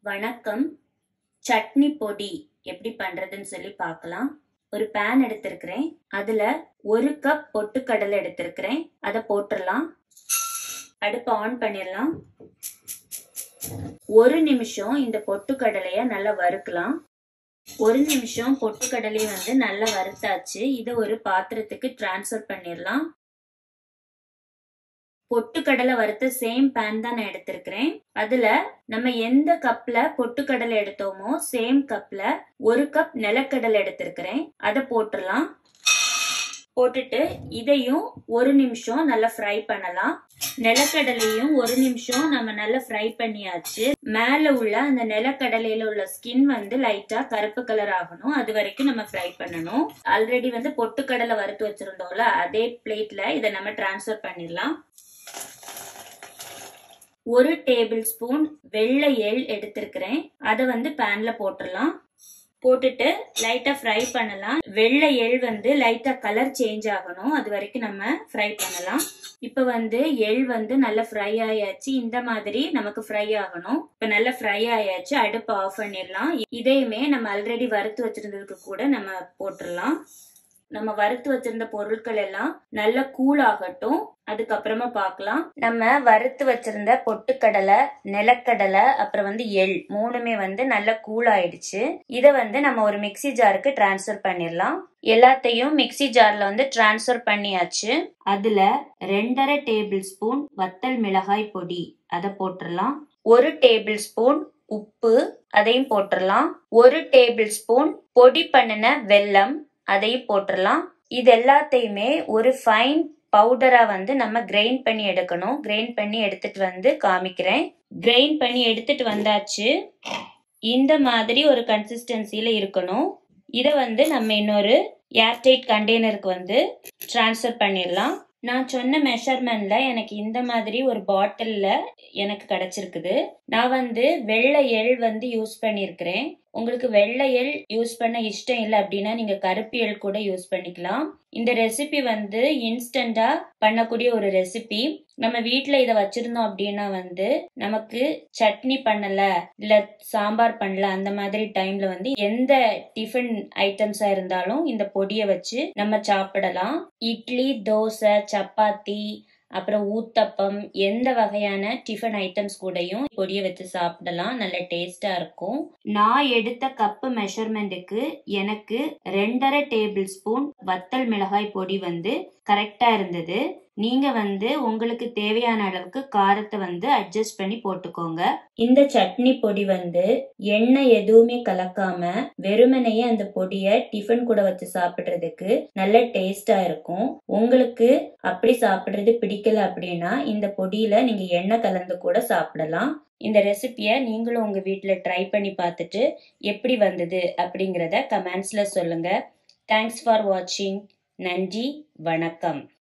வணக்கம் சட்னி பொடி எப்படி பண்றதுன்னு சொல்லி பார்க்கலாம் ஒரு பேன் எடுத்திருக்கிறேன் அதுல ஒரு கப் பொட்டுக்கடலை எடுத்திருக்கிறேன் அதை போட்டுடலாம் அடுப்பை ஆன் பண்ணிடலாம் ஒரு நிமிஷம் இந்த பொட்டுக்கடலைய நல்லா வறுக்கலாம் ஒரு நிமிஷம் பொட்டுக்கடலையை வந்து நல்லா வறுத்தாச்சு இதை ஒரு பாத்திரத்துக்கு டிரான்ஸ்ஃபர் பண்ணிடலாம் பொட்டுக்கடலை வறுத்த சேம் பேன் தான் நான் எடுத்திருக்கிறேன் அதுல நம்ம எந்த கப்ல பொட்டுக்கடலை எடுத்தோமோ சேம் கப்ல ஒரு கப் நிலக்கடலை எடுத்திருக்கிறேன் அதை போட்டுடலாம் போட்டுட்டு இதையும் ஒரு நிமிஷம் நல்லா ஃப்ரை பண்ணலாம் நிலக்கடலையும் ஒரு நிமிஷம் நம்ம நல்லா ஃப்ரை பண்ணியாச்சு மேல உள்ள அந்த நிலக்கடலையில உள்ள ஸ்கின் வந்து லைட்டா கருப்பு கலர் ஆகணும் அது வரைக்கும் நம்ம ஃப்ரை பண்ணணும் ஆல்ரெடி வந்து பொட்டுக்கடலை வறுத்து வச்சிருந்தோம்ல அதே பிளேட்ல இதை நம்ம டிரான்ஸ்ஃபர் பண்ணிடலாம் ஒரு டேபிள் ஸ்பூன் வெள்ளை எள் எடுத்திருக்கிறேன் அதை வந்து பேன்ல போட்டுடலாம் போட்டுட்டு லைட்டா ஃப்ரை பண்ணலாம் வெள்ளை எள் வந்து லைட்டா கலர் சேஞ்ச் ஆகணும் அது வரைக்கும் நம்ம ஃப்ரை பண்ணலாம் இப்ப வந்து எள் வந்து நல்லா ஃப்ரை ஆயாச்சு இந்த மாதிரி நமக்கு ஃப்ரை ஆகணும் இப்ப நல்லா ஃப்ரை ஆயாச்சு அடுப்பு ஆஃப் பண்ணிடலாம் இதையுமே நம்ம ஆல்ரெடி வறுத்து வச்சிருந்ததுக்கு கூட நம்ம போட்டுடலாம் நம்ம வறுத்து வச்சிருந்த பொருட்கள் எல்லாம் நல்லா கூல் ஆகட்டும் அதுக்கப்புறமா பார்க்கலாம் நம்ம வறுத்து வச்சிருந்த பொட்டுக்கடலை நிலக்கடலை அப்புறம் வந்து எள் மூணுமே வந்து நல்லா கூல் ஆயிடுச்சு இதை வந்து நம்ம ஒரு மிக்சி ஜாருக்கு டிரான்ஸ்ஃபர் பண்ணிடலாம் எல்லாத்தையும் மிக்சி ஜார்ல வந்து டிரான்ஸ்ஃபர் பண்ணியாச்சு அதுல ரெண்டரை டேபிள் ஸ்பூன் வத்தல் மிளகாய் பொடி அதை போட்டுடலாம் ஒரு டேபிள் ஸ்பூன் உப்பு அதையும் போட்டுடலாம் ஒரு டேபிள் ஸ்பூன் பொடி பண்ணின வெல்லம் அதையும் போட்டுடலாம் இது எல்லாத்தையுமே ஒரு ஃபைன் பவுடரா வந்து நம்ம கிரைண்ட் பண்ணி எடுக்கணும் கிரைண்ட் பண்ணி எடுத்துட்டு வந்து காமிக்கிறேன் கிரைண்ட் பண்ணி எடுத்துட்டு வந்தாச்சு இந்த மாதிரி ஒரு கன்சிஸ்டன்சில இருக்கணும் இதை வந்து நம்ம இன்னொரு ஏர்டைட் கண்டெய்னருக்கு வந்து டிரான்ஸ்ஃபர் பண்ணிடலாம் நான் சொன்ன மெஷர்மெண்ட்ல எனக்கு இந்த மாதிரி ஒரு பாட்டில்ல எனக்கு கிடைச்சிருக்குது நான் வந்து வெள்ளை எள் வந்து யூஸ் பண்ணியிருக்கிறேன் உங்களுக்கு வெள்ளை எள் யூஸ் பண்ண இஷ்டம் இல்லை அப்படின்னா நீங்க கருப்பு எள் கூட யூஸ் பண்ணிக்கலாம் இந்த ரெசிபி வந்து இன்ஸ்டண்டா பண்ணக்கூடிய ஒரு ரெசிபி நம்ம வீட்ல இதை வச்சிருந்தோம் அப்படின்னா வந்து நமக்கு சட்னி பண்ணல இல்ல சாம்பார் பண்ணல அந்த மாதிரி டைம்ல வந்து எந்த டிஃபன் ஐட்டம்ஸா இருந்தாலும் இந்த பொடியை வச்சு நம்ம சாப்பிடலாம் இட்லி தோசை சப்பாத்தி அப்புறம் ஊத்தப்பம் எந்த வகையான டிஃபன் ஐட்டம்ஸ் கூடயும் பொடியை வச்சு சாப்பிடலாம் நல்ல டேஸ்டா இருக்கும் நான் எடுத்த கப்பு மெஷர்மெண்ட்டுக்கு எனக்கு ரெண்டரை டேபிள் ஸ்பூன் வத்தல் மிளகாய் பொடி வந்து கரெக்டா இருந்தது நீங்க வந்து உங்களுக்கு தேவையான அளவுக்கு காரத்தை வந்து அட்ஜஸ்ட் பண்ணி போட்டுக்கோங்க இந்த சட்னி பொடி வந்து எண்ணெய் எதுவுமே கலக்காம வெறுமனையே அந்த பொடியை டிஃபன் கூட வச்சு சாப்பிடுறதுக்கு நல்ல டேஸ்டா இருக்கும் உங்களுக்கு அப்படி சாப்பிடுறது பிடிக்கல அப்படின்னா இந்த பொடியில நீங்க எண்ணெய் கலந்து கூட சாப்பிடலாம் இந்த ரெசிபியை நீங்களும் உங்க வீட்டில் ட்ரை பண்ணி பார்த்துட்டு எப்படி வந்தது அப்படிங்கிறத கமெண்ட்ஸ்ல சொல்லுங்க தேங்க்ஸ் ஃபார் வாட்சிங் நன்றி வணக்கம்